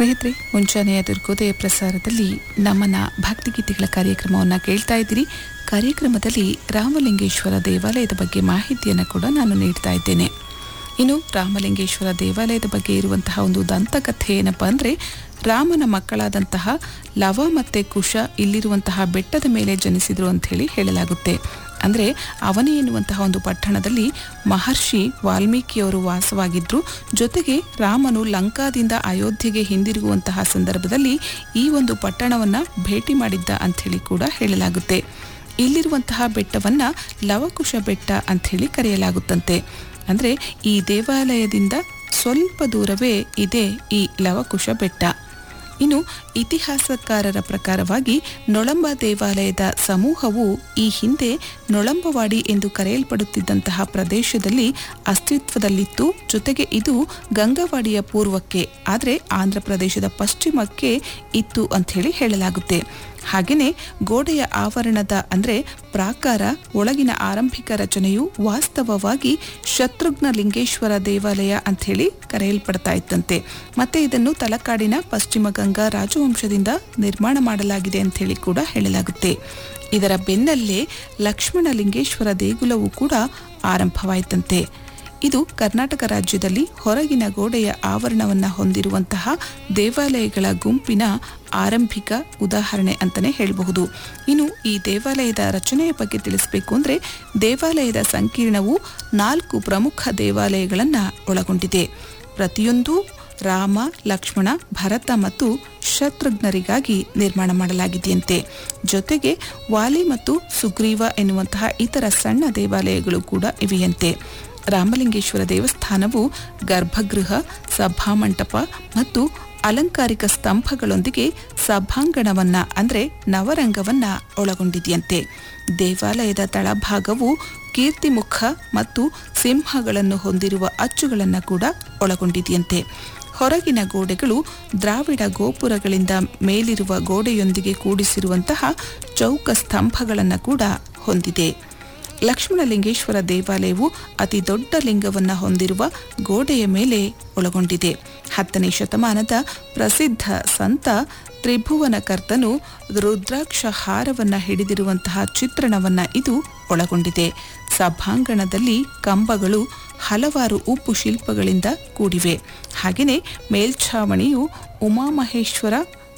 ಸ್ನೇಹಿತರೆ ಮುಂಚಾನೆಯ ದುರ್ಗೋದಯ ಪ್ರಸಾರದಲ್ಲಿ ನಮ್ಮನ ಭಕ್ತಿಗೀತೆಗಳ ಕಾರ್ಯಕ್ರಮವನ್ನು ಕೇಳ್ತಾ ಇದ್ದೀರಿ ಕಾರ್ಯಕ್ರಮದಲ್ಲಿ ರಾಮಲಿಂಗೇಶ್ವರ ದೇವಾಲಯದ ಬಗ್ಗೆ ಮಾಹಿತಿಯನ್ನು ಕೂಡ ನಾನು ನೀಡ್ತಾ ಇದ್ದೇನೆ ಇನ್ನು ರಾಮಲಿಂಗೇಶ್ವರ ದೇವಾಲಯದ ಬಗ್ಗೆ ಇರುವಂತಹ ಒಂದು ದಂತಕಥೆ ಏನಪ್ಪ ಅಂದರೆ ರಾಮನ ಮಕ್ಕಳಾದಂತಹ ಲವ ಮತ್ತು ಕುಶ ಇಲ್ಲಿರುವಂತಹ ಬೆಟ್ಟದ ಮೇಲೆ ಜನಿಸಿದರು ಅಂಥೇಳಿ ಹೇಳಲಾಗುತ್ತೆ ಅಂದರೆ ಅವನಿ ಎನ್ನುವಂತಹ ಒಂದು ಪಟ್ಟಣದಲ್ಲಿ ಮಹರ್ಷಿ ವಾಲ್ಮೀಕಿಯವರು ವಾಸವಾಗಿದ್ದರು ಜೊತೆಗೆ ರಾಮನು ಲಂಕಾದಿಂದ ಅಯೋಧ್ಯೆಗೆ ಹಿಂದಿರುಗುವಂತಹ ಸಂದರ್ಭದಲ್ಲಿ ಈ ಒಂದು ಪಟ್ಟಣವನ್ನು ಭೇಟಿ ಮಾಡಿದ್ದ ಅಂಥೇಳಿ ಕೂಡ ಹೇಳಲಾಗುತ್ತೆ ಇಲ್ಲಿರುವಂತಹ ಬೆಟ್ಟವನ್ನು ಲವಕುಶ ಬೆಟ್ಟ ಅಂಥೇಳಿ ಕರೆಯಲಾಗುತ್ತಂತೆ ಅಂದರೆ ಈ ದೇವಾಲಯದಿಂದ ಸ್ವಲ್ಪ ದೂರವೇ ಇದೆ ಈ ಲವಕುಶ ಬೆಟ್ಟ ಇನ್ನು ಇತಿಹಾಸಕಾರರ ಪ್ರಕಾರವಾಗಿ ನೊಳಂಬ ದೇವಾಲಯದ ಸಮೂಹವು ಈ ಹಿಂದೆ ನೊಳಂಬವಾಡಿ ಎಂದು ಕರೆಯಲ್ಪಡುತ್ತಿದ್ದಂತಹ ಪ್ರದೇಶದಲ್ಲಿ ಅಸ್ತಿತ್ವದಲ್ಲಿತ್ತು ಜೊತೆಗೆ ಇದು ಗಂಗವಾಡಿಯ ಪೂರ್ವಕ್ಕೆ ಆದರೆ ಆಂಧ್ರ ಪ್ರದೇಶದ ಪಶ್ಚಿಮಕ್ಕೆ ಇತ್ತು ಅಂಥೇಳಿ ಹೇಳಲಾಗುತ್ತೆ ಹಾಗೆಯೇ ಗೋಡೆಯ ಆವರಣದ ಅಂದರೆ ಪ್ರಾಕಾರ ಒಳಗಿನ ಆರಂಭಿಕ ರಚನೆಯು ವಾಸ್ತವವಾಗಿ ಶತ್ರುಘ್ನ ಲಿಂಗೇಶ್ವರ ದೇವಾಲಯ ಅಂಥೇಳಿ ಕರೆಯಲ್ಪಡ್ತಾ ಇತ್ತಂತೆ ಮತ್ತೆ ಇದನ್ನು ತಲಕಾಡಿನ ಪಶ್ಚಿಮ ಗಂಗಾ ರಾಜವಂಶದಿಂದ ನಿರ್ಮಾಣ ಮಾಡಲಾಗಿದೆ ಅಂಥೇಳಿ ಕೂಡ ಹೇಳಲಾಗುತ್ತೆ ಇದರ ಬೆನ್ನಲ್ಲೇ ಲಕ್ಷ್ಮಣ ಲಿಂಗೇಶ್ವರ ದೇಗುಲವು ಕೂಡ ಆರಂಭವಾಯಿತಂತೆ ಇದು ಕರ್ನಾಟಕ ರಾಜ್ಯದಲ್ಲಿ ಹೊರಗಿನ ಗೋಡೆಯ ಆವರಣವನ್ನು ಹೊಂದಿರುವಂತಹ ದೇವಾಲಯಗಳ ಗುಂಪಿನ ಆರಂಭಿಕ ಉದಾಹರಣೆ ಅಂತಲೇ ಹೇಳಬಹುದು ಇನ್ನು ಈ ದೇವಾಲಯದ ರಚನೆಯ ಬಗ್ಗೆ ತಿಳಿಸಬೇಕು ಅಂದರೆ ದೇವಾಲಯದ ಸಂಕೀರ್ಣವು ನಾಲ್ಕು ಪ್ರಮುಖ ದೇವಾಲಯಗಳನ್ನು ಒಳಗೊಂಡಿದೆ ಪ್ರತಿಯೊಂದೂ ರಾಮ ಲಕ್ಷ್ಮಣ ಭರತ ಮತ್ತು ಶತ್ರುಘ್ನರಿಗಾಗಿ ನಿರ್ಮಾಣ ಮಾಡಲಾಗಿದೆಯಂತೆ ಜೊತೆಗೆ ವಾಲಿ ಮತ್ತು ಸುಗ್ರೀವ ಎನ್ನುವಂತಹ ಇತರ ಸಣ್ಣ ದೇವಾಲಯಗಳು ಕೂಡ ಇವೆಯಂತೆ ರಾಮಲಿಂಗೇಶ್ವರ ದೇವಸ್ಥಾನವು ಗರ್ಭಗೃಹ ಸಭಾಮಂಟಪ ಮತ್ತು ಅಲಂಕಾರಿಕ ಸ್ತಂಭಗಳೊಂದಿಗೆ ಸಭಾಂಗಣವನ್ನ ಅಂದರೆ ನವರಂಗವನ್ನ ಒಳಗೊಂಡಿದೆಯಂತೆ ದೇವಾಲಯದ ತಳಭಾಗವು ಕೀರ್ತಿಮುಖ ಮತ್ತು ಸಿಂಹಗಳನ್ನು ಹೊಂದಿರುವ ಅಚ್ಚುಗಳನ್ನು ಕೂಡ ಒಳಗೊಂಡಿದೆಯಂತೆ ಹೊರಗಿನ ಗೋಡೆಗಳು ದ್ರಾವಿಡ ಗೋಪುರಗಳಿಂದ ಮೇಲಿರುವ ಗೋಡೆಯೊಂದಿಗೆ ಕೂಡಿಸಿರುವಂತಹ ಚೌಕ ಸ್ತಂಭಗಳನ್ನು ಕೂಡ ಹೊಂದಿದೆ ಲಕ್ಷ್ಮಣಲಿಂಗೇಶ್ವರ ದೇವಾಲಯವು ಅತಿ ದೊಡ್ಡ ಲಿಂಗವನ್ನು ಹೊಂದಿರುವ ಗೋಡೆಯ ಮೇಲೆ ಒಳಗೊಂಡಿದೆ ಹತ್ತನೇ ಶತಮಾನದ ಪ್ರಸಿದ್ಧ ಸಂತ ತ್ರಿಭುವನಕರ್ತನು ರುದ್ರಾಕ್ಷ ಹಾರವನ್ನು ಹಿಡಿದಿರುವಂತಹ ಚಿತ್ರಣವನ್ನು ಇದು ಒಳಗೊಂಡಿದೆ ಸಭಾಂಗಣದಲ್ಲಿ ಕಂಬಗಳು ಹಲವಾರು ಉಪ್ಪು ಶಿಲ್ಪಗಳಿಂದ ಕೂಡಿವೆ ಹಾಗೆಯೇ ಮೇಲ್ಛಾವಣಿಯು ಉಮಾಮಹೇಶ್ವರ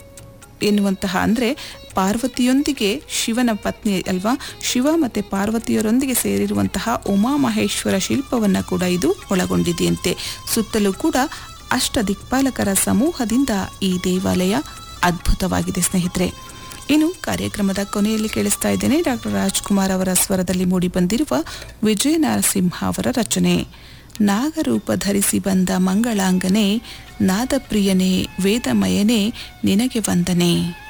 ಎನ್ನುವಂತಹ ಅಂದರೆ ಪಾರ್ವತಿಯೊಂದಿಗೆ ಶಿವನ ಪತ್ನಿ ಅಲ್ವಾ ಶಿವ ಮತ್ತು ಪಾರ್ವತಿಯರೊಂದಿಗೆ ಸೇರಿರುವಂತಹ ಉಮಾಮಹೇಶ್ವರ ಶಿಲ್ಪವನ್ನು ಕೂಡ ಇದು ಒಳಗೊಂಡಿದೆಯಂತೆ ಸುತ್ತಲೂ ಕೂಡ ಅಷ್ಟ ದಿಕ್ಪಾಲಕರ ಸಮೂಹದಿಂದ ಈ ದೇವಾಲಯ ಅದ್ಭುತವಾಗಿದೆ ಸ್ನೇಹಿತರೆ ಇನ್ನು ಕಾರ್ಯಕ್ರಮದ ಕೊನೆಯಲ್ಲಿ ಕೇಳಿಸ್ತಾ ಇದ್ದೇನೆ ಡಾಕ್ಟರ್ ರಾಜ್ಕುಮಾರ್ ಅವರ ಸ್ವರದಲ್ಲಿ ಮೂಡಿಬಂದಿರುವ ವಿಜಯ ನರಸಿಂಹ ಅವರ ರಚನೆ ನಾಗರೂಪ ಧರಿಸಿ ಬಂದ ಮಂಗಳಾಂಗನೆ ನಾದಪ್ರಿಯನೇ ವೇದಮಯನೇ ನಿನಗೆ ವಂದನೆ